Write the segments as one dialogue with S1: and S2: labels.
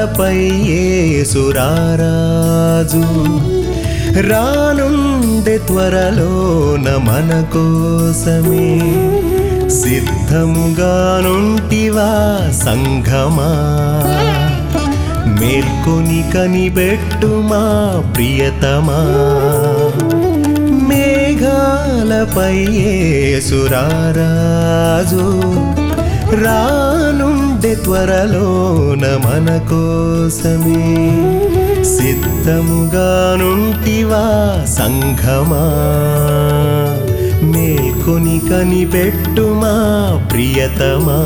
S1: మేఘాలపై ఏసురారాజు రానుండే త్వరలోన మన కోసమే సిద్ధముగానుంటివా సంఘమా మేల్కొని కనిపెట్టుమా ప్రియతమా మేఘాలపై ఏసురారాజు రానుండే త్వరలోన మన కోసమే సిద్ధముగానుంటివా సంఘమా మేల్కొని కనిపెట్టుమా ప్రియతమా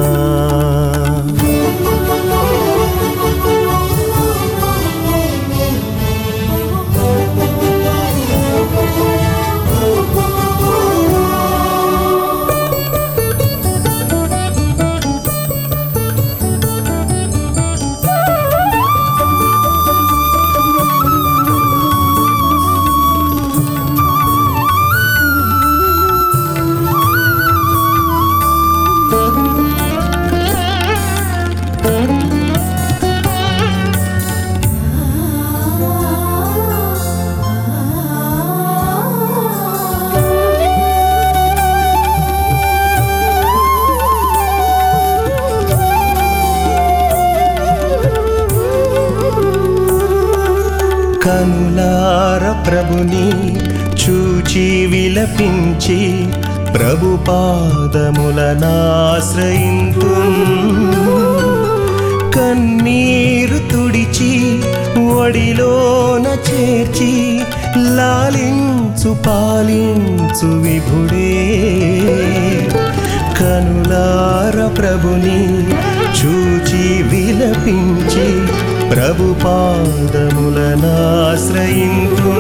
S1: కనులార ప్రభుని చూచి విలపించి ప్రభు పాదములనాశ్రయింతు కన్నీరు తుడిచి ఒడిలోన చేర్చి లాలించు పాలించు విభుడే కనులార ప్రభుని చూచి విలపించి ప్రభు పాదములనాశ్రయింతు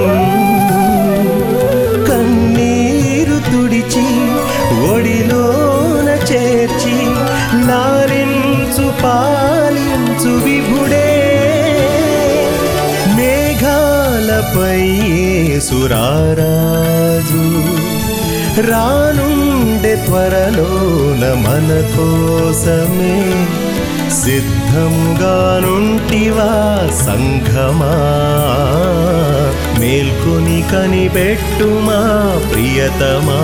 S1: కన్నీరు తుడిచి ఒడిలోన చేర్చి లాలించు పాలించు విభుడే మేఘాలపై సురారాజు రానుండే త్వరలోన మన కోసమే సిద్ధముగానుంటివా సంఘమా మేల్కొని కనిపెట్టుమా ప్రియతమా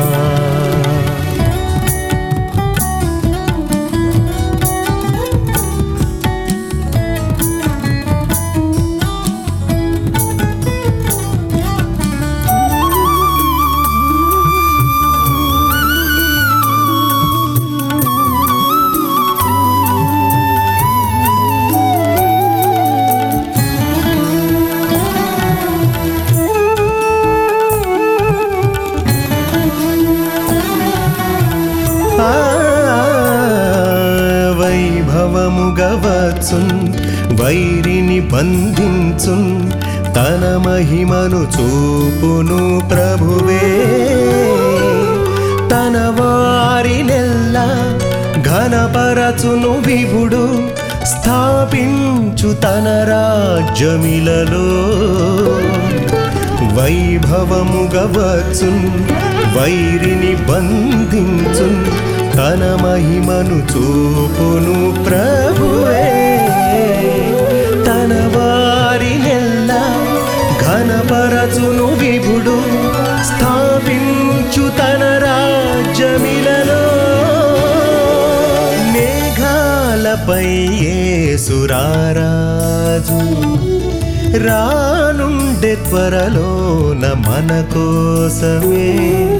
S1: ఆ, వైభవముగవచున్ వైరిని బంధించున్ తన మహిమను చూపును ప్రభువే తన వారినెల్లా ఘనపరచును విభుడు స్థాపించు తన రాజ్యమిలలో వైభవముగవచున్ వైరిని బంధించున్ తన మహిమను చూపును ప్రభువే తన వారినెల్లా ఘనపరచును విభుడు స్థాపించు తన రాజ్యమిలలో మేఘాలపై సురారాజు రానుండే త్వరలోన మన కోసమే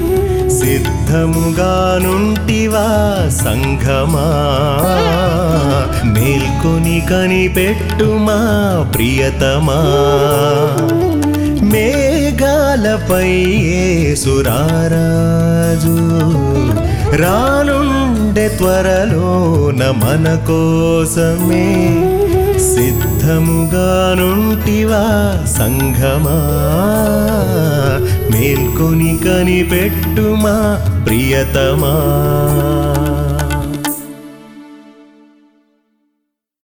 S1: సిద్ధముగానుంటివా సంఘమా మేల్కొని కనిపెట్టుమా ప్రియతమా మేఘాలపై సురారాజు రానుండే త్వరలోన మన కోసమే సిద్ధముగానుంటివా సంఘమా మేల్కొని కనిపెట్టుమా ప్రియతమా